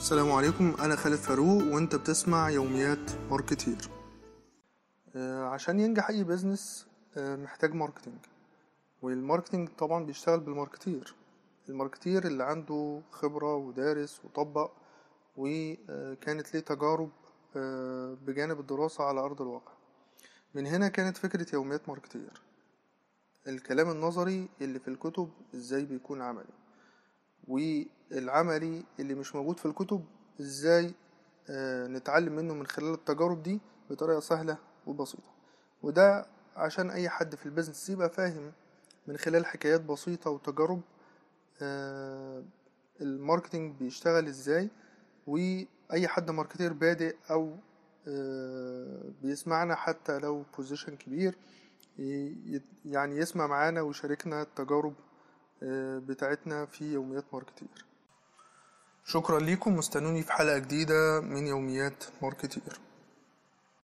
السلام عليكم أنا خالد فاروق وأنت بتسمع يوميات ماركتير آه، عشان ينجح أي بيزنس آه، محتاج ماركتينج والماركتينج طبعا بيشتغل بالماركتير الماركتير اللي عنده خبرة ودارس وطبق وكانت ليه تجارب آه، بجانب الدراسة على أرض الواقع من هنا كانت فكرة يوميات ماركتير الكلام النظري اللي في الكتب ازاي بيكون عملي والعملي اللي مش موجود في الكتب ازاي آه، نتعلم منه من خلال التجارب دي بطريقة سهلة وبسيطة وده عشان أي حد في البيزنس يبقى فاهم من خلال حكايات بسيطة وتجارب آه، الماركتينج بيشتغل ازاي وأي حد ماركتير بادئ أو آه، بيسمعنا حتى لو بوزيشن كبير ي- يعني يسمع معانا ويشاركنا التجارب آه، بتاعتنا في يوميات ماركتير شكرا ليكم واستنوني في حلقة جديدة من يوميات ماركتير